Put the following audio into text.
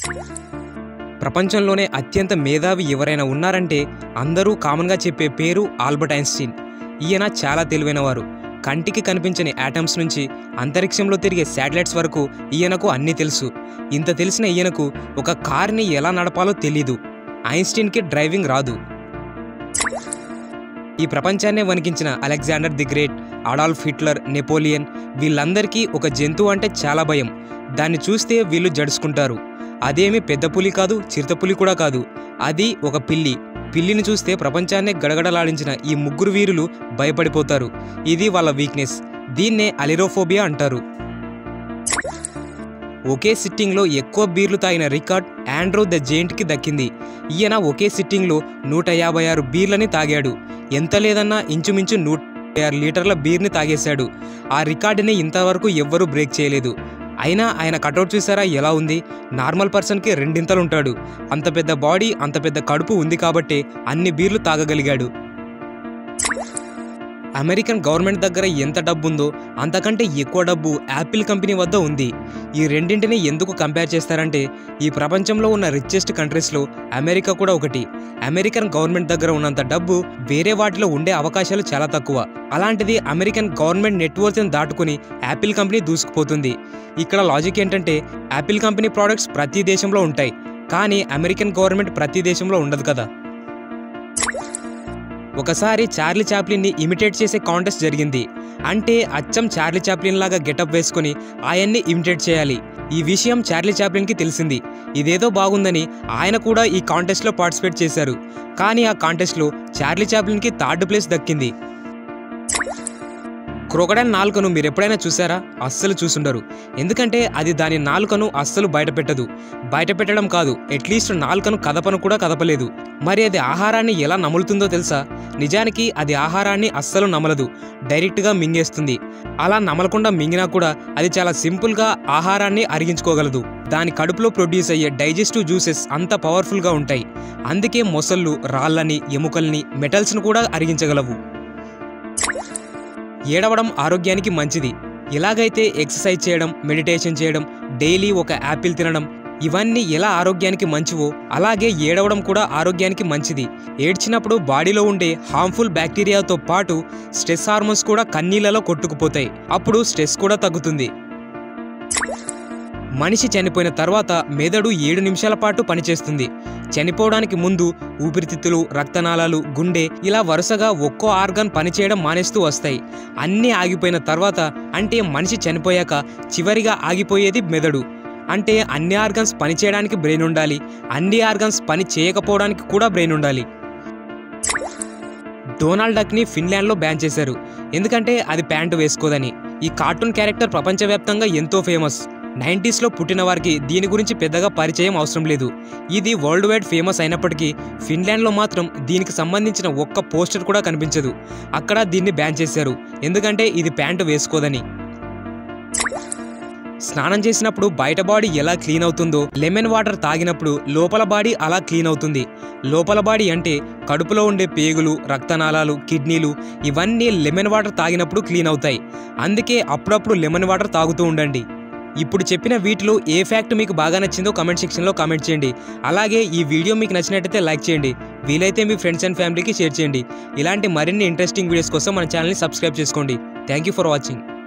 ప్రపంచంలోనే అత్యంత మేధావి ఎవరైనా ఉన్నారంటే అందరూ కామన్గా చెప్పే పేరు ఆల్బర్ట్ ఐన్స్టీన్ ఈయన చాలా తెలివైనవారు కంటికి కనిపించని యాటమ్స్ నుంచి అంతరిక్షంలో తిరిగే శాటిలైట్స్ వరకు ఈయనకు అన్నీ తెలుసు ఇంత తెలిసిన ఈయనకు ఒక కార్ని ఎలా నడపాలో తెలీదు ఐన్స్టీన్కి డ్రైవింగ్ రాదు ఈ ప్రపంచాన్నే వణికించిన Alexander the great Adolf Hitler Napoleon వీళ్ళందరికీ ఒక జంతువు అంటే చాలా భయం దాన్ని చూస్తే వీళ్ళు జడుచుకుంటారు అదేమి పెద్ద పులి కాదు చిరుతపులి కూడా కాదు అది ఒక పిల్లి పిల్లిని చూస్తే ప్రపంచాన్నే గడగడలాడించిన ఈ ముగ్గురు వీరులు భయపడిపోతారు ఇది వాళ్ళ వీక్నెస్ దీన్నే అలిరోఫోబియా అంటారు ఒకే సిట్టింగ్లో ఎక్కువ బీర్లు తాగిన రికార్డ్ ఆండ్రో ద జెయింట్కి దక్కింది ఈయన ఒకే సిట్టింగ్లో నూట యాభై ఆరు బీర్లని తాగాడు ఎంత లేదన్నా ఇంచుమించు నూట యాభై ఆరు లీటర్ల బీర్ని తాగేశాడు ఆ రికార్డుని ఇంతవరకు ఎవ్వరూ బ్రేక్ చేయలేదు అయినా ఆయన కటౌట్ చూసారా ఎలా ఉంది నార్మల్ పర్సన్కి రెండింతలు ఉంటాడు అంత పెద్ద బాడీ అంత పెద్ద కడుపు ఉంది కాబట్టి అన్ని బీర్లు తాగగలిగాడు అమెరికన్ గవర్నమెంట్ దగ్గర ఎంత డబ్బు ఉందో అంతకంటే ఎక్కువ డబ్బు యాపిల్ కంపెనీ వద్ద ఉంది ఈ రెండింటిని ఎందుకు కంపేర్ చేస్తారంటే ఈ ప్రపంచంలో ఉన్న రిచెస్ట్ కంట్రీస్లో అమెరికా కూడా ఒకటి అమెరికన్ గవర్నమెంట్ దగ్గర ఉన్నంత డబ్బు వేరే వాటిలో ఉండే అవకాశాలు చాలా తక్కువ అలాంటిది అమెరికన్ గవర్నమెంట్ నెట్వర్క్ని దాటుకుని యాపిల్ కంపెనీ దూసుకుపోతుంది ఇక్కడ లాజిక్ ఏంటంటే యాపిల్ కంపెనీ ప్రోడక్ట్స్ ప్రతి దేశంలో ఉంటాయి కానీ అమెరికన్ గవర్నమెంట్ ప్రతి దేశంలో ఉండదు కదా ఒకసారి చార్లీ చాప్లిన్ని ఇమిటేట్ చేసే కాంటెస్ట్ జరిగింది అంటే అచ్చం చార్లీ చాప్లిన్ లాగా గెటప్ వేసుకొని ఆయన్ని ఇమిటేట్ చేయాలి ఈ విషయం చార్లీ చాప్లిన్కి తెలిసింది ఇదేదో బాగుందని ఆయన కూడా ఈ కాంటెస్ట్లో పార్టిసిపేట్ చేశారు కానీ ఆ కాంటెస్ట్లో చార్లీ చాప్లిన్కి థర్డ్ ప్లేస్ దక్కింది క్రొకడైల్ నాలుకను మీరు ఎప్పుడైనా చూసారా అస్సలు చూసుండరు ఎందుకంటే అది దాని నాలుకను అస్సలు బయట పెట్టదు బయట పెట్టడం కాదు అట్లీస్ట్ నాలుకను కదపను కూడా కదపలేదు మరి అది ఆహారాన్ని ఎలా నములుతుందో తెలుసా నిజానికి అది ఆహారాన్ని అస్సలు నమలదు డైరెక్ట్గా మింగేస్తుంది అలా నమలకుండా మింగినా కూడా అది చాలా సింపుల్గా ఆహారాన్ని అరిగించుకోగలదు దాని కడుపులో ప్రొడ్యూస్ అయ్యే డైజెస్టివ్ జ్యూసెస్ అంత పవర్ఫుల్గా ఉంటాయి అందుకే మొసళ్ళు రాళ్ళని ఎముకల్ని మెటల్స్ను కూడా అరిగించగలవు ఏడవడం ఆరోగ్యానికి మంచిది ఎలాగైతే ఎక్సర్సైజ్ చేయడం మెడిటేషన్ చేయడం డైలీ ఒక యాపిల్ తినడం ఇవన్నీ ఎలా ఆరోగ్యానికి మంచివో అలాగే ఏడవడం కూడా ఆరోగ్యానికి మంచిది ఏడ్చినప్పుడు బాడీలో ఉండే హార్మ్ఫుల్ బ్యాక్టీరియాతో పాటు స్ట్రెస్ హార్మోన్స్ కూడా కన్నీళ్లలో కొట్టుకుపోతాయి అప్పుడు స్ట్రెస్ కూడా తగ్గుతుంది మనిషి చనిపోయిన తర్వాత మెదడు ఏడు నిమిషాల పాటు పనిచేస్తుంది చనిపోవడానికి ముందు ఊపిరితిత్తులు రక్తనాళాలు గుండె ఇలా వరుసగా ఒక్కో ఆర్గాన్ పనిచేయడం మానేస్తూ వస్తాయి అన్నీ ఆగిపోయిన తర్వాత అంటే మనిషి చనిపోయాక చివరిగా ఆగిపోయేది మెదడు అంటే అన్ని ఆర్గన్స్ పనిచేయడానికి బ్రెయిన్ ఉండాలి అన్ని ఆర్గన్స్ పని చేయకపోవడానికి కూడా బ్రెయిన్ ఉండాలి డొనాల్డ్ డక్ని ఫిన్లాండ్లో బ్యాన్ చేశారు ఎందుకంటే అది ప్యాంటు వేసుకోదని ఈ కార్టూన్ క్యారెక్టర్ ప్రపంచవ్యాప్తంగా ఎంతో ఫేమస్ నైంటీస్లో పుట్టిన వారికి దీని గురించి పెద్దగా పరిచయం అవసరం లేదు ఇది వరల్డ్ వైడ్ ఫేమస్ అయినప్పటికీ ఫిన్లాండ్లో మాత్రం దీనికి సంబంధించిన ఒక్క పోస్టర్ కూడా కనిపించదు అక్కడ దీన్ని బ్యాన్ చేశారు ఎందుకంటే ఇది ప్యాంటు వేసుకోదని స్నానం చేసినప్పుడు బయట బాడీ ఎలా క్లీన్ అవుతుందో లెమన్ వాటర్ తాగినప్పుడు లోపల బాడీ అలా క్లీన్ అవుతుంది లోపల బాడీ అంటే కడుపులో ఉండే పేగులు రక్తనాళాలు కిడ్నీలు ఇవన్నీ లెమన్ వాటర్ తాగినప్పుడు క్లీన్ అవుతాయి అందుకే అప్పుడప్పుడు లెమన్ వాటర్ తాగుతూ ఉండండి ఇప్పుడు చెప్పిన వీటిలో ఏ ఫ్యాక్ట్ మీకు బాగా నచ్చిందో కామెంట్ సెక్షన్లో కామెంట్ చేయండి అలాగే ఈ వీడియో మీకు నచ్చినట్టయితే లైక్ చేయండి వీలైతే మీ ఫ్రెండ్స్ అండ్ ఫ్యామిలీకి షేర్ చేయండి ఇలాంటి మరిన్ని ఇంట్రెస్టింగ్ వీడియోస్ కోసం మన ఛానల్ని సబ్స్క్రైబ్ చేసుకోండి థ్యాంక్ యూ ఫర్ వాచింగ్